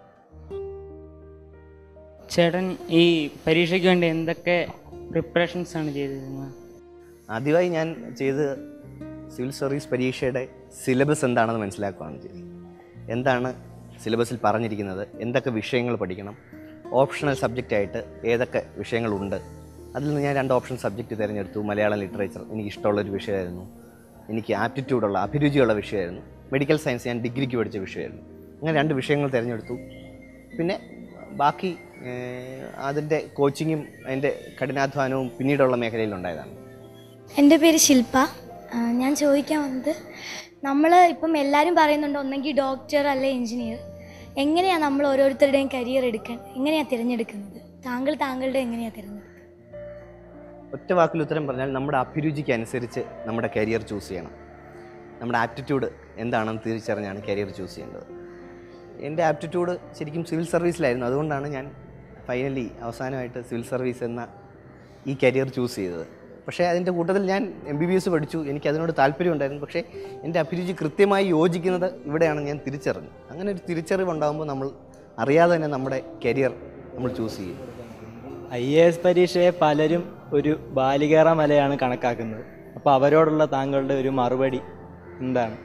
ചേട്ടൻ ഈ പരീക്ഷയ്ക്ക് വേണ്ടി എന്തൊക്കെ പ്രിപ്പറേഷൻസ് ആണ് ചെയ്തിരുന്നത് ആദ്യമായി ഞാൻ ചെയ്ത് സിവിൽ സർവീസ് പരീക്ഷയുടെ സിലബസ് എന്താണെന്ന് മനസ്സിലാക്കുകയാണ് ചെയ്തത് എന്താണ് സിലബസിൽ പറഞ്ഞിരിക്കുന്നത് എന്തൊക്കെ വിഷയങ്ങൾ പഠിക്കണം ഓപ്ഷണൽ സബ്ജക്റ്റായിട്ട് ഏതൊക്കെ വിഷയങ്ങളുണ്ട് അതിൽ നിന്ന് ഞാൻ രണ്ട് ഓപ്ഷൻ സബ്ജക്റ്റ് തിരഞ്ഞെടുത്തു മലയാളം ലിറ്ററേച്ചർ എനിക്ക് ഇഷ്ടമുള്ളൊരു വിഷയമായിരുന്നു എനിക്ക് ആപ്റ്റിറ്റ്യൂഡുള്ള അഭിരുചിയുള്ള വിഷയമായിരുന്നു മെഡിക്കൽ സയൻസ് ഞാൻ ഡിഗ്രിക്ക് പഠിച്ച വിഷയമായിരുന്നു അങ്ങനെ രണ്ട് വിഷയങ്ങൾ തിരഞ്ഞെടുത്തു പിന്നെ ബാക്കി ഏഹ്, അതിൻ്റെ കോച്ചിങ്ങും അതിൻ്റെ കഠിനാധ്വാനവും പിന്നീടുള്ള മേഖലയിലുണ്ടായതാണ് എൻ്റെ പേര് ശില്പ ആ, ഞാൻ ചോദിക്കാൻ വന്നത് നമ്മൾ ഇപ്പം എല്ലാവരും പറയുന്നുണ്ട് ഒന്നെങ്കിൽ ഡോക്ടർ അല്ലെ എഞ്ചിനീയർ എങ്ങനെയാണ് നമ്മൾ ഓരോരുത്തരുടെയും കരിയർ എടുക്കാൻ എങ്ങനെയാണ് തിരഞ്ഞെടുക്കുന്നത് താങ്കൾ താങ്കളുടെ എങ്ങനെയാണ് തിരഞ്ഞെടുക്കുന്നത് ഒറ്റ വാക്കിൽ ഉത്തരം പറഞ്ഞാൽ നമ്മുടെ അഭിരുചിക്ക് അനുസരിച്ച് നമ്മുടെ കരിയർ ചൂസ് ചെയ്യണം നമ്മുടെ ആപ്റ്റിറ്റ്യൂഡ് എന്താണെന്ന് തിരിച്ചറിഞ്ഞാണ് കരിയർ ചൂസ് ചെയ്യേണ്ടത് എൻ്റെ ആപ്റ്റിറ്റ്യൂഡ് ശരിക്കും സിവിൽ സർവീസിലായിരുന്നു അതുകൊണ്ടാണ് ഞാൻ ഫൈനലി അവസാനമായിട്ട് സിവിൽ സർവീസ് എന്ന ഈ കരിയർ ചൂസ് ചെയ്തത് പക്ഷേ അതിൻ്റെ കൂട്ടത്തിൽ ഞാൻ എം ബി ബി എസ് പഠിച്ചു എനിക്ക് അതിനോട് താല്പര്യമുണ്ടായിരുന്നു പക്ഷേ എൻ്റെ അഭിരുചി കൃത്യമായി യോജിക്കുന്നത് ഇവിടെയാണ് ഞാൻ തിരിച്ചറിഞ്ഞു അങ്ങനെ ഒരു തിരിച്ചറിവ് ഉണ്ടാകുമ്പോൾ നമ്മൾ അറിയാതെ തന്നെ നമ്മുടെ കരിയർ നമ്മൾ ചൂസ് ചെയ്യും ഐ എ എസ് പരീക്ഷയെ പലരും ഒരു ബാലികേറ മലയാണ് കണക്കാക്കുന്നത് അപ്പോൾ അവരോടുള്ള താങ്കളുടെ ഒരു മറുപടി എന്താണ്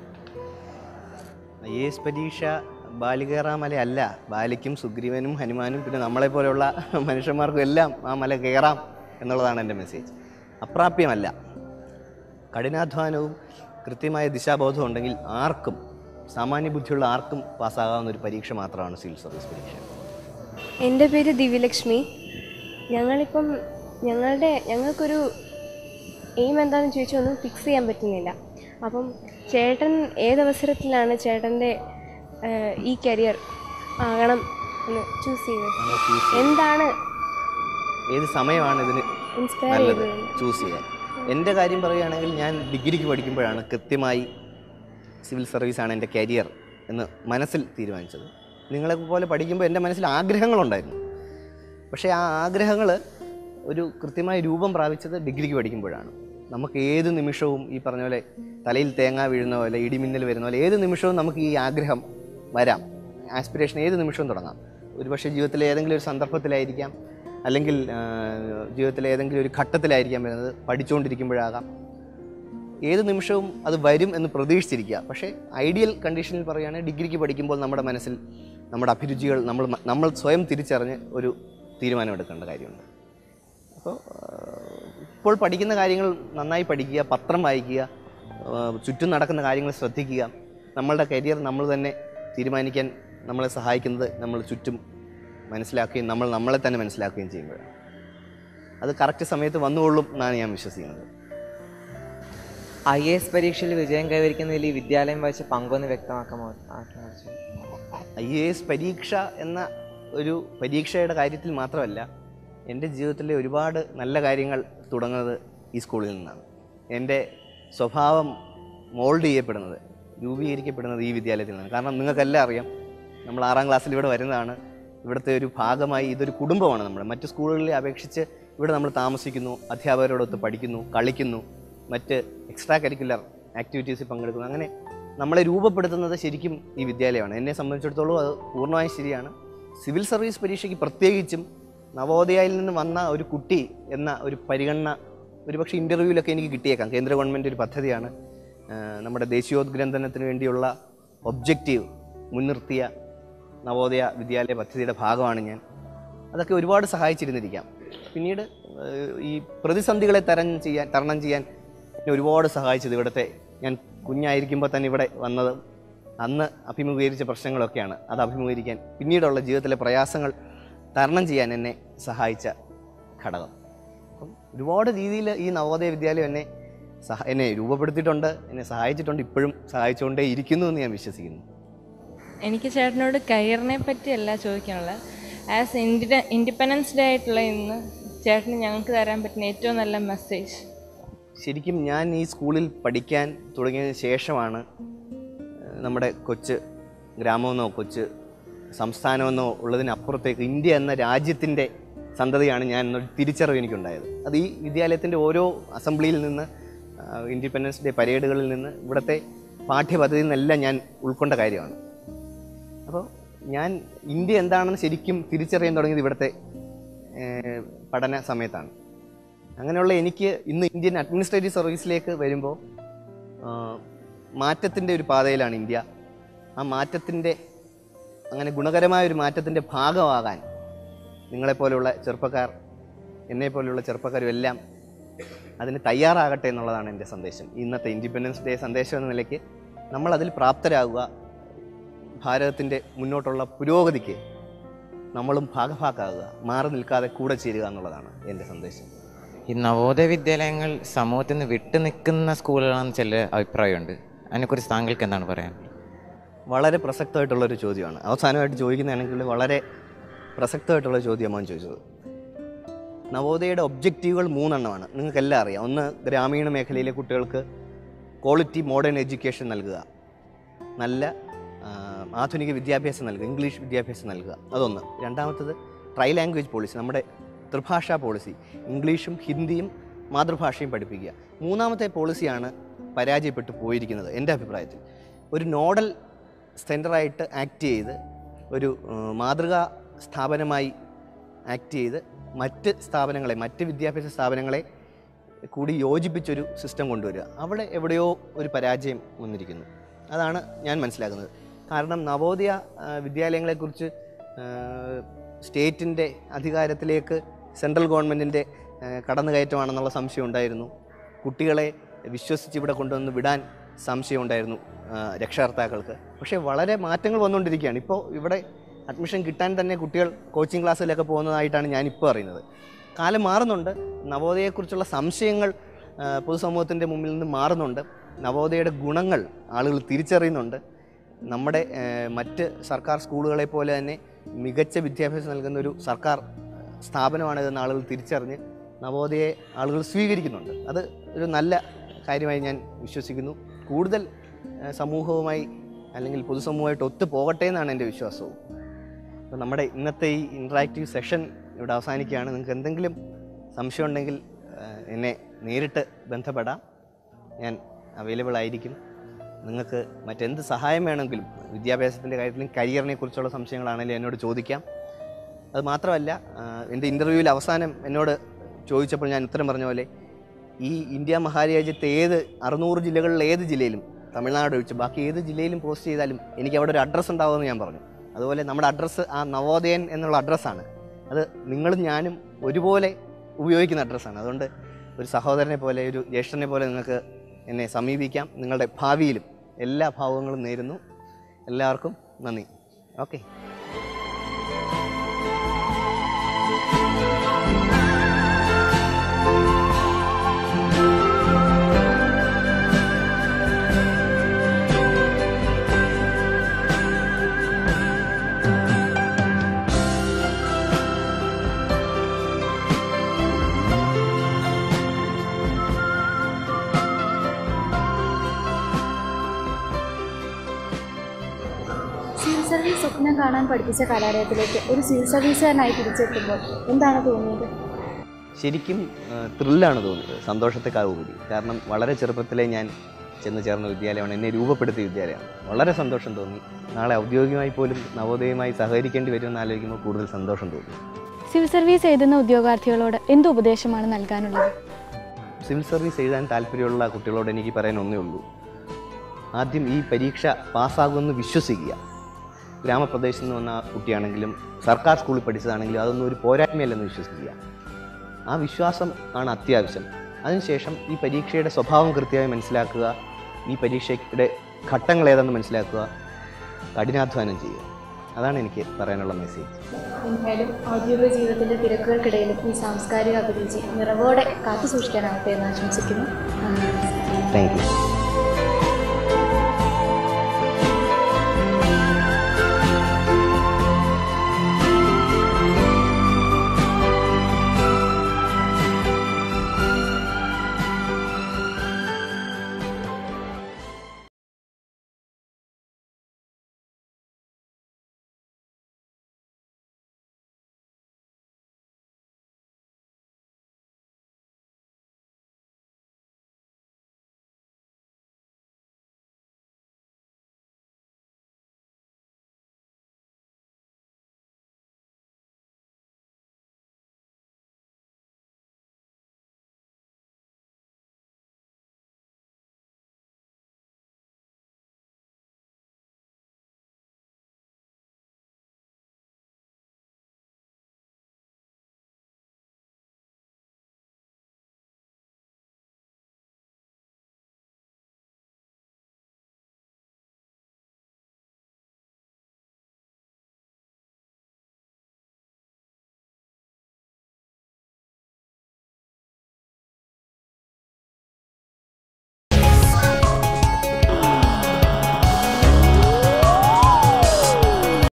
ഐ എ എസ് പരീക്ഷ ബാലികേറാമല അല്ല ബാലിക്കും സുഗ്രീവനും ഹനുമാനും പിന്നെ നമ്മളെ പോലെയുള്ള മനുഷ്യന്മാർക്കും എല്ലാം ആ മല കയറാം എന്നുള്ളതാണ് എൻ്റെ മെസ്സേജ് അപ്രാപ്യമല്ല കഠിനാധ്വാനവും കൃത്യമായ ദിശാബോധവും ഉണ്ടെങ്കിൽ ആർക്കും സാമാന്യ ബുദ്ധിയുള്ള ആർക്കും പാസ്സാകാവുന്ന ഒരു പരീക്ഷ മാത്രമാണ് സിവിൽ സർവീസ് പരീക്ഷ എൻ്റെ പേര് ദിവ്യലക്ഷ്മി ഞങ്ങളിപ്പം ഞങ്ങളുടെ ഞങ്ങൾക്കൊരു എയിം എന്താണെന്ന് ചോദിച്ചാൽ ഒന്നും ഫിക്സ് ചെയ്യാൻ പറ്റുന്നില്ല അപ്പം ചേട്ടൻ ഏതവസരത്തിലാണ് ചേട്ടൻ്റെ ഏഹ്, ഈ കരിയർ ആകണം എന്ന് ചൂസ് ചെയ്തത് നമ്മൾ choose ചെയ്യും. എന്താണ് ഏത് സമയമാണ് ഇതിന് ഇൻസ്പയർ നല്ലത് ചെയ്തത് ചൂസ് ചെയ്യാൻ എൻ്റെ കാര്യം പറയുകയാണെങ്കിൽ ഞാൻ ഡിഗ്രിക്ക് പഠിക്കുമ്പോഴാണ് കൃത്യമായി സിവിൽ സർവീസാണ് എൻ്റെ കരിയർ എന്ന് മനസ്സിൽ തീരുമാനിച്ചത് നിങ്ങളെ പോലെ പഠിക്കുമ്പോൾ എൻ്റെ മനസ്സിൽ ആഗ്രഹങ്ങളുണ്ടായിരുന്നു പക്ഷേ ആ ആഗ്രഹങ്ങൾ ഒരു കൃത്യമായ രൂപം പ്രാപിച്ചത് ഡിഗ്രിക്ക് പഠിക്കുമ്പോഴാണ് നമുക്ക് ഏത് നിമിഷവും ഈ പറഞ്ഞ പോലെ തലയിൽ തേങ്ങ വീഴുന്ന പോലെ ഇടിമിന്നൽ വരുന്ന പോലെ ഏത് നിമിഷവും നമുക്ക് ഈ ആഗ്രഹം വരാം ആസ്പിറേഷൻ ഏത് നിമിഷവും തുടങ്ങാം ഒരുപക്ഷെ ജീവിതത്തിലെ ഏതെങ്കിലും ഒരു സന്ദർഭത്തിലായിരിക്കാം അല്ലെങ്കിൽ ആ, ജീവിതത്തിലെ ഏതെങ്കിലും ഒരു ഘട്ടത്തിലായിരിക്കാം വരുന്നത് പഠിച്ചുകൊണ്ടിരിക്കുമ്പോഴാകാം ഏത് നിമിഷവും അത് വരും എന്ന് പ്രതീക്ഷിച്ചിരിക്കുക പക്ഷേ ഐഡിയൽ കണ്ടീഷനിൽ പറയുകയാണെങ്കിൽ ഡിഗ്രിക്ക് പഠിക്കുമ്പോൾ നമ്മുടെ മനസ്സിൽ നമ്മുടെ അഭിരുചികൾ നമ്മൾ നമ്മൾ സ്വയം തിരിച്ചറിഞ്ഞ് ഒരു തീരുമാനമെടുക്കേണ്ട കാര്യമുണ്ട് അപ്പോൾ ഇപ്പോൾ പഠിക്കുന്ന കാര്യങ്ങൾ നന്നായി പഠിക്കുക പത്രം വായിക്കുക ആ, ചുറ്റും നടക്കുന്ന കാര്യങ്ങൾ ശ്രദ്ധിക്കുക നമ്മളുടെ കരിയർ നമ്മൾ തന്നെ തീരുമാനിക്കാൻ നമ്മളെ സഹായിക്കുന്നത് നമ്മൾ ചുറ്റും മനസ്സിലാക്കുകയും നമ്മൾ നമ്മളെ തന്നെ മനസ്സിലാക്കുകയും ചെയ്യുമ്പോഴാണ് അത് കറക്റ്റ് സമയത്ത് വന്നുകൊള്ളും എന്നാണ് ഞാൻ വിശ്വസിക്കുന്നത് ഐ എ എസ് പരീക്ഷയിൽ വിജയം കൈവരിക്കുന്നതിൽ ഈ വിദ്യാലയം വഹിച്ച പങ്കൊന്ന് വ്യക്തമാക്കാമോ ആക്കാൻ ഐ എ എസ് പരീക്ഷ എന്ന ഒരു പരീക്ഷയുടെ കാര്യത്തിൽ മാത്രമല്ല എൻ്റെ ജീവിതത്തിലെ ഒരുപാട് നല്ല കാര്യങ്ങൾ തുടങ്ങുന്നത് ഈ സ്കൂളിൽ നിന്നാണ് എൻ്റെ സ്വഭാവം മോൾഡ് ചെയ്യപ്പെടുന്നത് രൂപീകരിക്കപ്പെടുന്നത് ഈ വിദ്യാലയത്തിൽ നിന്നാണ് കാരണം നിങ്ങൾക്കെല്ലാം അറിയാം നമ്മൾ ആറാം ക്ലാസ്സിൽ ഇവിടെ വരുന്നതാണ് ഇവിടുത്തെ ഒരു ഭാഗമായി ഇതൊരു കുടുംബമാണ് നമ്മൾ മറ്റ് സ്കൂളുകളിലെ അപേക്ഷിച്ച് ഇവിടെ നമ്മൾ താമസിക്കുന്നു അധ്യാപകരോടൊത്ത് പഠിക്കുന്നു കളിക്കുന്നു മറ്റ് എക്സ്ട്രാ കരിക്കുലർ ആക്ടിവിറ്റീസിൽ പങ്കെടുക്കുന്നു അങ്ങനെ നമ്മളെ രൂപപ്പെടുത്തുന്നത് ശരിക്കും ഈ വിദ്യാലയമാണ് എന്നെ സംബന്ധിച്ചിടത്തോളം അത് പൂർണ്ണമായും ശരിയാണ് സിവിൽ സർവീസ് പരീക്ഷയ്ക്ക് പ്രത്യേകിച്ചും നവോദയയിൽ നിന്ന് വന്ന ഒരു കുട്ടി എന്ന ഒരു പരിഗണന ഒരുപക്ഷെ ഇൻ്റർവ്യൂവിലൊക്കെ എനിക്ക് കിട്ടിയേക്കാം കേന്ദ്ര ഗവൺമെൻറ് ഒരു പദ്ധതിയാണ് ആ, നമ്മുടെ ദേശീയോദ്ഗ്രന്ഥനത്തിന് വേണ്ടിയുള്ള ഒബ്ജക്റ്റീവ് മുൻനിർത്തിയ നവോദയ വിദ്യാലയ പദ്ധതിയുടെ ഭാഗമാണ് ഞാൻ അതൊക്കെ ഒരുപാട് സഹായിച്ചിരുന്നിരിക്കാം പിന്നീട് ഏഹ്, ഈ പ്രതിസന്ധികളെ തരണം ചെയ്യാൻ തരണം ചെയ്യാൻ എന്നെ ഒരുപാട് സഹായിച്ചത് ഇവിടുത്തെ ഞാൻ കുഞ്ഞായിരിക്കുമ്പോൾ തന്നെ ഇവിടെ വന്നത് അന്ന് അഭിമുഖീകരിച്ച പ്രശ്നങ്ങളൊക്കെയാണ് അത് അഭിമുഖീകരിക്കാൻ പിന്നീടുള്ള ജീവിതത്തിലെ പ്രയാസങ്ങൾ തരണം ചെയ്യാൻ എന്നെ സഹായിച്ച ഘടകം അപ്പം ഒരുപാട് രീതിയിൽ ഈ നവോദയ വിദ്യാലയം എന്നെ സഹ എന്നെ രൂപപ്പെടുത്തിയിട്ടുണ്ട് എന്നെ സഹായിച്ചിട്ടുണ്ട് ഇപ്പോഴും സഹായിച്ചുകൊണ്ടേ ഇരിക്കുന്നു എന്ന് ഞാൻ വിശ്വസിക്കുന്നു എനിക്ക് ചേട്ടനോട് കരിയറിനെ പറ്റിയല്ല ചോദിക്കാനുള്ളത് ആസ് ഇൻഡിപെ ഇൻഡിപെൻഡൻസ് ഡേ ആയിട്ടുള്ള ഇന്ന് ചേട്ടന് ഞങ്ങൾക്ക് തരാൻ പറ്റുന്ന ഏറ്റവും നല്ല മെസ്സേജ് ശരിക്കും ഞാൻ ഈ സ്കൂളിൽ പഠിക്കാൻ തുടങ്ങിയതിന് ശേഷമാണ് ഏഹ്, നമ്മുടെ കൊച്ച് ഗ്രാമമെന്നോ കൊച്ച് സംസ്ഥാനമെന്നോ ഉള്ളതിനപ്പുറത്തേക്ക് ഇന്ത്യ എന്ന രാജ്യത്തിൻ്റെ സന്തതിയാണ് ഞാൻ എന്നൊരു തിരിച്ചറിവ് എനിക്കുണ്ടായത് അത് ഈ വിദ്യാലയത്തിൻ്റെ ഓരോ അസംബ്ലിയിൽ നിന്ന് ഇൻഡിപെൻഡൻസ് ഡേ പരേഡുകളിൽ നിന്ന് ഇവിടുത്തെ പാഠ്യപദ്ധതിയിൽ നിന്നെല്ലാം ഞാൻ ഉൾക്കൊണ്ട കാര്യമാണ് അപ്പോൾ ഞാൻ ഇന്ത്യ എന്താണെന്ന് ശരിക്കും തിരിച്ചറിയാൻ തുടങ്ങിയത് ഇവിടുത്തെ ഏഹ്, പഠന സമയത്താണ് അങ്ങനെയുള്ള എനിക്ക് ഇന്ന് ഇന്ത്യൻ അഡ്മിനിസ്ട്രേറ്റീവ് സർവീസിലേക്ക് വരുമ്പോൾ മാറ്റത്തിൻ്റെ ഒരു പാതയിലാണ് ഇന്ത്യ ആ മാറ്റത്തിൻ്റെ അങ്ങനെ ഗുണകരമായ ഒരു മാറ്റത്തിൻ്റെ ഭാഗമാകാൻ നിങ്ങളെപ്പോലെയുള്ള ചെറുപ്പക്കാർ എന്നെ പോലെയുള്ള ചെറുപ്പക്കാരും എല്ലാം അതിന് തയ്യാറാകട്ടെ എന്നുള്ളതാണ് എൻ്റെ സന്ദേശം ഇന്നത്തെ ഇൻഡിപെൻഡൻസ് ഡേ സന്ദേശം എന്ന നിലയ്ക്ക് നമ്മൾ അതിൽ പ്രാപ്തരാകുക ഭാരതത്തിൻ്റെ മുന്നോട്ടുള്ള പുരോഗതിക്ക് നമ്മളും ഭാഗഭാക്കാകുക മാറി നിൽക്കാതെ കൂടെ ചേരുക എന്നുള്ളതാണ് എൻ്റെ സന്ദേശം ഈ നവോദയ വിദ്യാലയങ്ങൾ സമൂഹത്തിൽ നിന്ന് വിട്ടു നിൽക്കുന്ന സ്കൂളുകളാണെന്ന് ചില അഭിപ്രായമുണ്ട് അതിനെക്കുറിച്ച് താങ്കൾക്ക് എന്താണ് പറയാൻ വളരെ പ്രസക്തമായിട്ടുള്ളൊരു ചോദ്യമാണ് അവസാനമായിട്ട് ചോദിക്കുന്നതാണെങ്കിൽ വളരെ പ്രസക്തമായിട്ടുള്ള ചോദ്യമാണ് ചോദിച്ചത് നവോദയയുടെ ഒബ്ജക്റ്റീവുകൾ മൂന്നെണ്ണമാണ് നിങ്ങൾക്കെല്ലാം അറിയാം ഒന്ന് ഗ്രാമീണ മേഖലയിലെ കുട്ടികൾക്ക് ക്വാളിറ്റി മോഡേൺ എഡ്യൂക്കേഷൻ നൽകുക നല്ല ആ, ആധുനിക വിദ്യാഭ്യാസം നൽകുക ഇംഗ്ലീഷ് വിദ്യാഭ്യാസം നൽകുക അതൊന്ന് രണ്ടാമത്തത് ട്രൈ ലാംഗ്വേജ് പോളിസി നമ്മുടെ ത്രിഭാഷാ പോളിസി ഇംഗ്ലീഷും ഹിന്ദിയും മാതൃഭാഷയും പഠിപ്പിക്കുക മൂന്നാമത്തെ പോളിസിയാണ് പരാജയപ്പെട്ടു പോയിരിക്കുന്നത് എൻ്റെ അഭിപ്രായത്തിൽ ഒരു നോഡൽ സെൻറ്ററായിട്ട് ആക്ട് ചെയ്ത് ഒരു ആ, മാതൃകാ സ്ഥാപനമായി ആക്ട് ചെയ്ത് മറ്റ് സ്ഥാപനങ്ങളെ മറ്റ് വിദ്യാഭ്യാസ സ്ഥാപനങ്ങളെ കൂടി യോജിപ്പിച്ചൊരു സിസ്റ്റം കൊണ്ടുവരിക അവിടെ എവിടെയോ ഒരു പരാജയം വന്നിരിക്കുന്നു അതാണ് ഞാൻ മനസ്സിലാക്കുന്നത് കാരണം നവോദയ ആ, വിദ്യാലയങ്ങളെക്കുറിച്ച് ആ, സ്റ്റേറ്റിൻ്റെ അധികാരത്തിലേക്ക് സെൻട്രൽ ഗവൺമെൻറ്റിൻ്റെ കടന്നുകയറ്റമാണെന്നുള്ള സംശയം ഉണ്ടായിരുന്നു കുട്ടികളെ വിശ്വസിച്ച് ഇവിടെ കൊണ്ടുവന്ന് വിടാൻ സംശയം ഉണ്ടായിരുന്നു ആ, രക്ഷകർത്താക്കൾക്ക് പക്ഷേ വളരെ മാറ്റങ്ങൾ വന്നുകൊണ്ടിരിക്കുകയാണ് ഇപ്പോൾ ഇവിടെ അഡ്മിഷൻ കിട്ടാൻ തന്നെ കുട്ടികൾ കോച്ചിങ് ക്ലാസ്സിലൊക്കെ പോകുന്നതായിട്ടാണ് ഞാനിപ്പോൾ അറിയുന്നത് കാലം മാറുന്നുണ്ട് നവോദയയെക്കുറിച്ചുള്ള സംശയങ്ങൾ ആ, പൊതുസമൂഹത്തിൻ്റെ മുമ്പിൽ നിന്ന് മാറുന്നുണ്ട് നവോദയയുടെ ഗുണങ്ങൾ ആളുകൾ തിരിച്ചറിയുന്നുണ്ട് നമ്മുടെ ആ, മറ്റ് സർക്കാർ സ്കൂളുകളെ പോലെ തന്നെ മികച്ച വിദ്യാഭ്യാസം നൽകുന്ന ഒരു സർക്കാർ സ്ഥാപനമാണിതെന്ന് ആളുകൾ തിരിച്ചറിഞ്ഞ് നവോദയയെ ആളുകൾ സ്വീകരിക്കുന്നുണ്ട് അത് ഒരു നല്ല കാര്യമായി ഞാൻ വിശ്വസിക്കുന്നു കൂടുതൽ ആ, സമൂഹവുമായി അല്ലെങ്കിൽ പൊതുസമൂഹമായിട്ട് ഒത്തു പോകട്ടെ എന്നാണ് എൻ്റെ വിശ്വാസവും അപ്പോൾ നമ്മുടെ ഇന്നത്തെ ഈ ഇൻട്രാക്റ്റീവ് സെഷൻ ഇവിടെ അവസാനിക്കുകയാണ് നിങ്ങൾക്ക് എന്തെങ്കിലും സംശയം ഉണ്ടെങ്കിൽ ആ, എന്നെ നേരിട്ട് ബന്ധപ്പെടാം ഞാൻ അവൈലബിൾ ആയിരിക്കും നിങ്ങൾക്ക് മറ്റെന്ത് സഹായം വേണമെങ്കിലും വിദ്യാഭ്യാസത്തിൻ്റെ കാര്യത്തിലും കരിയറിനെ കുറിച്ചുള്ള സംശയങ്ങളാണെങ്കിലും എന്നോട് ചോദിക്കാം അത് മാത്രമല്ല ആ, എൻ്റെ ഇൻ്റർവ്യൂവിൽ അവസാനം എന്നോട് ചോദിച്ചപ്പോൾ ഞാൻ ഉത്തരം പറഞ്ഞ പോലെ ഈ ഇന്ത്യ മഹാരാജ്യത്തെ ഏത് അറുന്നൂറ് ജില്ലകളിൽ ഏത് ജില്ലയിലും തമിഴ്നാട് ഒഴിച്ച് ബാക്കി ഏത് ജില്ലയിലും പോസ്റ്റ് ചെയ്താലും എനിക്ക് അവിടെ ഒരു അഡ്രസ്സ് ഉണ്ടാവുമെന്ന് ഞാൻ പറഞ്ഞു അതുപോലെ നമ്മുടെ അഡ്രസ്സ് ആ നവോദയൻ എന്നുള്ള അഡ്രസ്സാണ് അത് നിങ്ങളും ഞാനും ഒരുപോലെ ഉപയോഗിക്കുന്ന അഡ്രസ്സാണ് അതുകൊണ്ട് ഒരു സഹോദരനെ പോലെ ഒരു ജ്യേഷ്ഠനെ പോലെ നിങ്ങൾക്ക് എന്നെ സമീപിക്കാം നിങ്ങളുടെ ഭാവിയിലും എല്ലാ ഭാവങ്ങളും നേരുന്നു എല്ലാവർക്കും നന്ദി ഓക്കെ സിവിൽ സർവീസ് സ്വപ്നം കാണാൻ പഠിപ്പിച്ച കലാലയത്തിലേക്ക് ഒരു സിവിൽ സർവീസുകാരനായി തിരിച്ചെത്തുമ്പോൾ എന്താണ് തോന്നിയത് ശരിക്കും ത്രില്ലാണ് തോന്നിയത് സന്തോഷത്തെക്കാൾ കൂടി കാരണം വളരെ ചെറുപ്പത്തിലേ ഞാൻ ചെന്ന് ചേർന്ന വിദ്യാലയമാണ് എന്നെ രൂപപ്പെടുത്തിയ വിദ്യാലയമാണ് വളരെ സന്തോഷം തോന്നി നാളെ ഔദ്യോഗികമായി പോലും നവോദയവുമായി സഹകരിക്കേണ്ടി വരുമെന്ന് ആലോചിക്കുമ്പോൾ കൂടുതൽ സന്തോഷം തോന്നി സിവിൽ സർവീസ് എഴുതുന്ന ഉദ്യോഗാർത്ഥികളോട് എന്ത് ഉപദേശമാണ് നൽകാനുള്ളത് സിവിൽ സർവീസ് എഴുതാൻ താല്പര്യമുള്ള കുട്ടികളോട് എനിക്ക് പറയാൻ ഒന്നേ ഉള്ളൂ ആദ്യം ഈ പരീക്ഷ പാസ്സാകുമെന്ന് വിശ്വസിക്കുക ഗ്രാമപ്രദേശത്ത് നിന്ന് വന്ന കുട്ടിയാണെങ്കിലും സർക്കാർ സ്കൂളിൽ പഠിച്ചതാണെങ്കിലും അതൊന്നും ഒരു പോരായ്മയല്ലെന്ന് വിശ്വസിക്കുക ആ വിശ്വാസം ആണ് അത്യാവശ്യം അതിനുശേഷം ഈ പരീക്ഷയുടെ സ്വഭാവം കൃത്യമായി മനസ്സിലാക്കുക ഈ പരീക്ഷയുടെ ഘട്ടങ്ങൾ ഏതെന്ന് മനസ്സിലാക്കുക കഠിനാധ്വാനം ചെയ്യുക അതാണ് എനിക്ക് പറയാനുള്ള മെസ്സേജ് എന്തായാലും ഔദ്യോഗിക ജീവിതത്തിൻ്റെ തിരക്കുകൾക്കിടയിലും ഈ സാംസ്കാരിക അഭിരുചി നിറവോടെ കാത്തു സൂക്ഷിക്കാനാവട്ടെ എന്ന് ആശംസിക്കുന്നു നന്ദി താങ്ക് യു